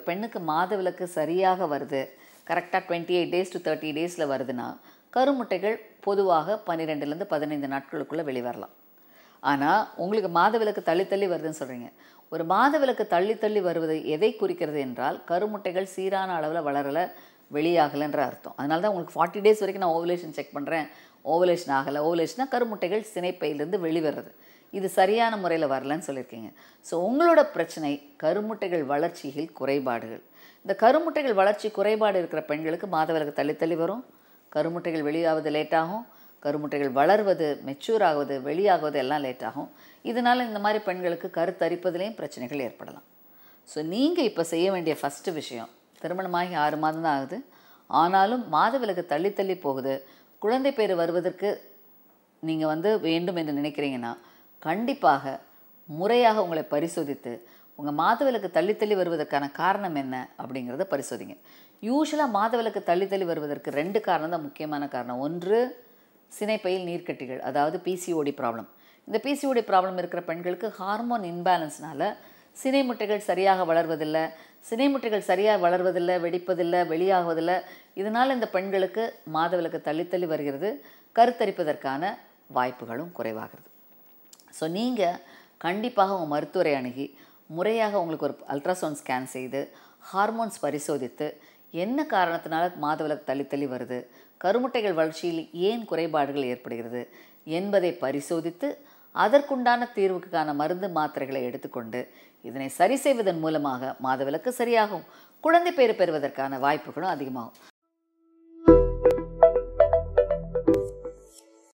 பெண்ணுக்கு மாதவிலக்கு சரியாக வருது கரெக்டாக twenty eight days to thirty டேஸில் வருதுன்னா கருமுட்டைகள் பொதுவாக பன்னிரெண்டுலேருந்து பதினைந்து நாட்களுக்குள்ளே வெளிவரலாம் ஆனால் உங்களுக்கு மாதவிலக்கு தள்ளி தள்ளி வருதுன்னு சொல்கிறீங்க ஒரு மாதவிலக்கு தள்ளி தள்ளி வருவது எதை குறிக்கிறது என்றால் கருமுட்டைகள் சீரான அளவில் வளரலை வெளியாகலைன்ற அர்த்தம் அதனால தான் உங்களுக்கு ஃபார்ட்டி டேஸ் வரைக்கும் நான் ஓவலேஷன் செக் பண்ணுறேன் ஓவலேஷன் ஆகலை ஓவலேஷனா கருமுட்டைகள் சினைப்பையிலேருந்து வெளிவருது இது சரியான முறையில் வரலன்னு சொல்லியிருக்கீங்க ஸோ உங்களோட பிரச்சனை கருமுட்டைகள் வளர்ச்சியில் குறைபாடுகள் இந்த கருமுட்டைகள் வளர்ச்சி குறைபாடு இருக்கிற பெண்களுக்கு மாதவிலக்கு தள்ளி தள்ளி வரும் கருமுட்டைகள் வெளியாவது லேட் ஆகும் கருமுட்டைகள் வளர்வது மெச்சூர் ஆகுவது வெளியாகுவது எல்லாம் லேட் ஆகும் இதனால் இந்த மாதிரி பெண்களுக்கு கருத்தரிப்பதிலையும் பிரச்சனைகள் ஏற்படலாம் ஸோ நீங்கள் இப்போ செய்ய வேண்டிய ஃபஸ்ட்டு விஷயம் திருமணமாகி ஆறு மாதம் தான் ஆகுது ஆனாலும் மாதவிலக்கு தள்ளி தள்ளி போகுது குழந்தை பேர் வருவதற்கு நீங்கள் வந்து வேண்டும் என்று நினைக்கிறீங்கன்னா கண்டிப்பாக முறையாக உங்களை பரிசோதித்து உங்கள் மாதவிலக்கு தள்ளி தள்ளி வருவதற்கான காரணம் என்ன அப்படிங்கிறத பரிசோதிங்க யூஸ்வலாக மாதவிலக்கு தள்ளி தள்ளி வருவதற்கு ரெண்டு காரணம் தான் முக்கியமான காரணம் ஒன்று சினைப்பையில் நீர்க்கட்டிகள் அதாவது பிசிஓடி ப்ராப்ளம் இந்த பிசிஓடி ப்ராப்ளம் இருக்கிற பெண்களுக்கு ஹார்மோன் இன்பேலன்ஸ்னால சினை முட்டைகள் சரியாக வளர்வதில்லை சினை முட்டைகள் சரியாக வளர்வதில்லை வெடிப்பதில்லை வெளியாகுவதில்லை இதனால் இந்த பெண்களுக்கு மாதவிலக்கு தள்ளி தள்ளி வருகிறது கருத்தரிப்பதற்கான வாய்ப்புகளும் குறைவாகிறது ஸோ நீங்கள் கண்டிப்பாக உங்கள் மருத்துவரை அணுகி முறையாக உங்களுக்கு ஒரு அல்ட்ராசவுண்ட் ஸ்கேன் செய்து ஹார்மோன்ஸ் பரிசோதித்து என்ன காரணத்தினால மாதவிலக்கு தள்ளி தள்ளி வருது கருமுட்டைகள் வளர்ச்சியில் ஏன் குறைபாடுகள் ஏற்படுகிறது என்பதை பரிசோதித்து அதற்குண்டான தீர்வுக்கான மருந்து மாத்திரைகளை எடுத்துக்கொண்டு இதனை சரி செய்வதன் மூலமாக மாதவிலக்கு சரியாகும் குழந்தை பேறு பெறுவதற்கான வாய்ப்புகளும் அதிகமாகும்